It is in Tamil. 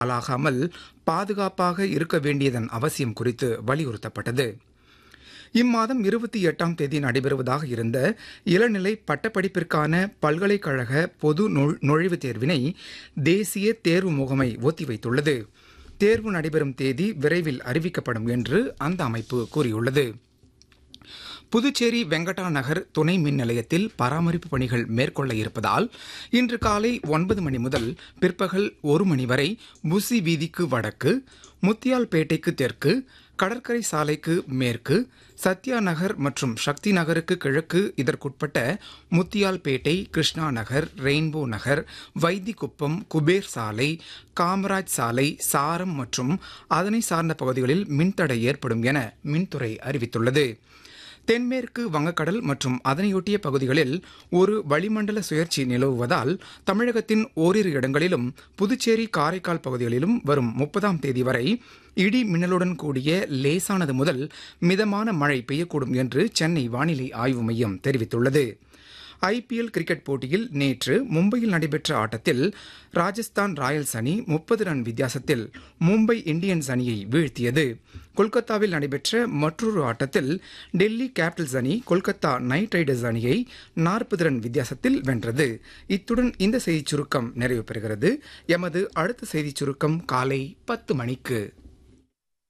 ஆளாகாமல் பாதுகாப்பாக இருக்க வேண்டியதன் அவசியம் குறித்து வலியுறுத்தப்பட்டது இம்மாதம் இருபத்தி எட்டாம் தேதி நடைபெறுவதாக இருந்த இளநிலை பட்டப்படிப்பிற்கான பல்கலைக்கழக பொது நுழ்- நுழைவுத் தேர்வினை தேசிய தேர்வு முகமை ஒத்திவைத்துள்ளது தேர்வு நடைபெறும் தேதி விரைவில் அறிவிக்கப்படும் என்று அந்த அமைப்பு கூறியுள்ளது புதுச்சேரி வெங்கடா நகர் துணை மின் நிலையத்தில் பராமரிப்பு பணிகள் மேற்கொள்ள இருப்பதால் இன்று காலை ஒன்பது மணி முதல் பிற்பகல் ஒரு மணி வரை புசி வீதிக்கு வடக்கு முத்தியால்பேட்டைக்கு தெற்கு கடற்கரை சாலைக்கு மேற்கு சத்யா நகர் மற்றும் சக்தி நகருக்கு கிழக்கு இதற்குட்பட்ட முத்தியால்பேட்டை கிருஷ்ணா நகர் ரெயின்போ நகர் வைத்திக்குப்பம் குபேர் சாலை காமராஜ் சாலை சாரம் மற்றும் அதனை சார்ந்த பகுதிகளில் மின்தடை ஏற்படும் என மின்துறை அறிவித்துள்ளது தென்மேற்கு வங்கக்கடல் மற்றும் அதனையொட்டிய பகுதிகளில் ஒரு வளிமண்டல சுழற்சி நிலவுவதால் தமிழகத்தின் ஓரிரு இடங்களிலும் புதுச்சேரி காரைக்கால் பகுதிகளிலும் வரும் முப்பதாம் தேதி வரை இடி மின்னலுடன் கூடிய லேசானது முதல் மிதமான மழை பெய்யக்கூடும் என்று சென்னை வானிலை ஆய்வு மையம் தெரிவித்துள்ளது ஐபிஎல் கிரிக்கெட் போட்டியில் நேற்று மும்பையில் நடைபெற்ற ஆட்டத்தில் ராஜஸ்தான் ராயல்ஸ் அணி முப்பது ரன் வித்தியாசத்தில் மும்பை இந்தியன்ஸ் அணியை வீழ்த்தியது கொல்கத்தாவில் நடைபெற்ற மற்றொரு ஆட்டத்தில் டெல்லி கேபிட்டல்ஸ் அணி கொல்கத்தா நைட் ரைடர்ஸ் அணியை நாற்பது ரன் வித்தியாசத்தில் வென்றது இத்துடன் இந்த செய்திச் சுருக்கம் நிறைவு பெறுகிறது எமது அடுத்த செய்திச் சுருக்கம் காலை பத்து மணிக்கு